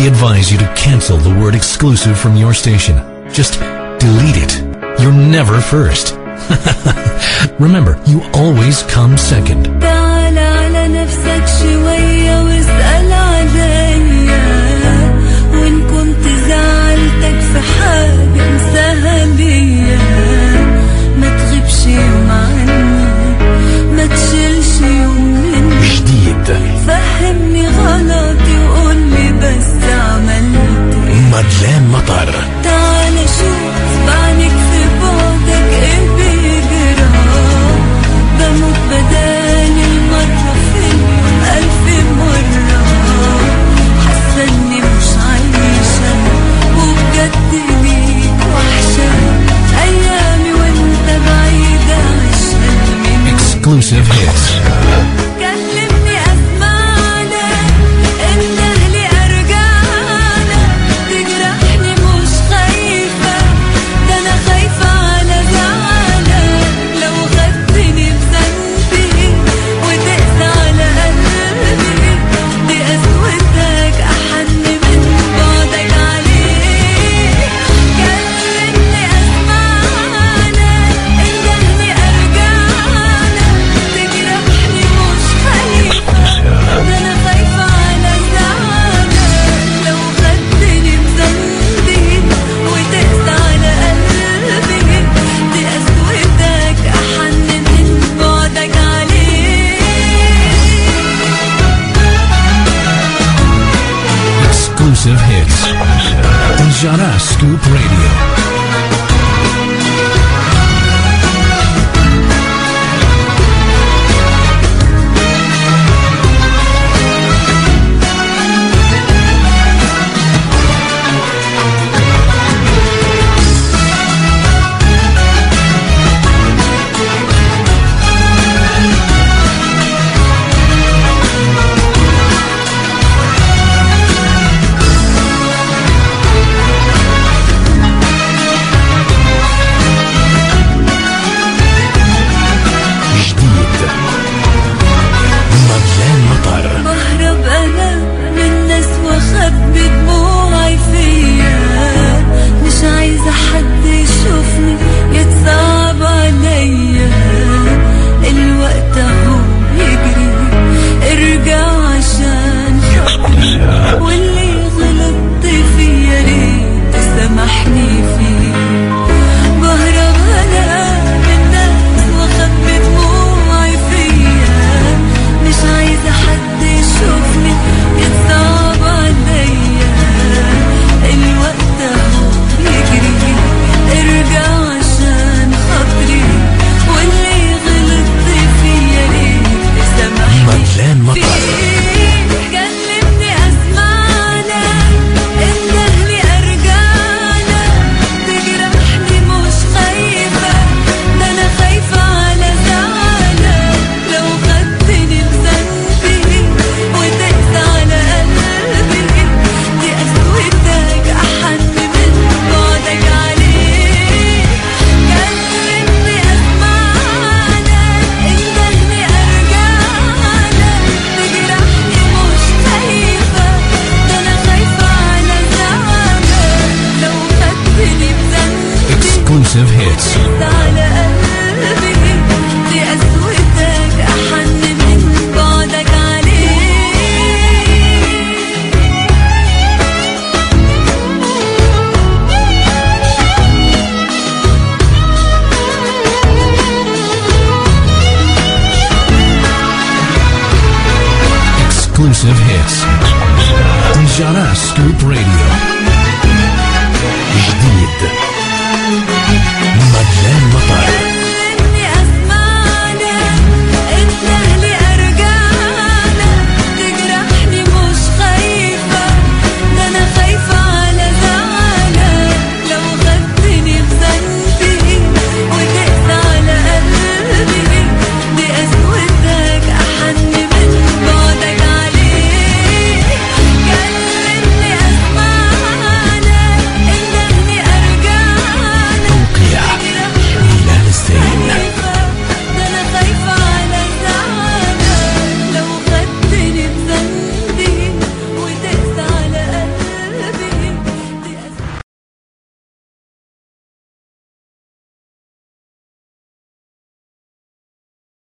We advise you to cancel the word exclusive from your station. Just delete it. You're never first. Remember, you always come second. تعال على نفسك شوية واسأل عليا وإن كنت زعلتك في حاجة انساها ليا ما تغيبش يوم عني ما تشيلش يوم مني جديد فهمني غلطي وقولي بس عملت ايه مدلان مطر تعال شوف بعينك في بعدك ايه بيجرى بموت بدال المرة في اليوم ألف مرة حاسة إني مش عايشة وبجد ليك وحشة أيامي وأنت بعيدة عشان مني exclusive hits. كلمني اسمعنا اندهلي ارجعنا تجرحني مش خايفة ده انا خايفة على زعلك لو خدتني بذنبي وتقسى على قلبي دي قسوتك احن من بعدك عليه كلمني اسمعنا اندهلي ارجعنا تجرحني مش خايفة ده انا خايفة على زعلك لو خدتني بذنبي وتقسى على قلبي دي قسوتك احن من بعدك عليه Exclusive hits. Jara Scoop Radio. جديد مدلان مطر بهرب انا من ناس واخبي دموعي فيا مش عايزه حد يشوفني يتصعب عليا الوقت اهو يجري ارجع عشان خاطري واللي غلطت فيه يا ريت تسامحني فيه بهرب انا من ناس واخبي دموعي فيا مش عايزة حد يشوفني يتصعب عليا الوقت اهو يجري ارجع عشان خاطري واللي غلطت فيه يا ريت تسامحني مدلان مطر كلمني اسمعنا اندهلي ارجعنا تجرحني مش خايفة ده انا خايفة على زعلك لو خدتني بذنبي وتقسى على قلبي دي قسوتك احن من بعدك عليه كلمني اسمعنا اندهلي ارجعنا تجرحني مش خايفة ده انا خايفة على زعلك لو خدتني بذنبي Exclusive hits. على قلبي دي قسوتك احن من بعدك عليه Exclusive hits. Jara Scoop Radio. جديد مدلان مطر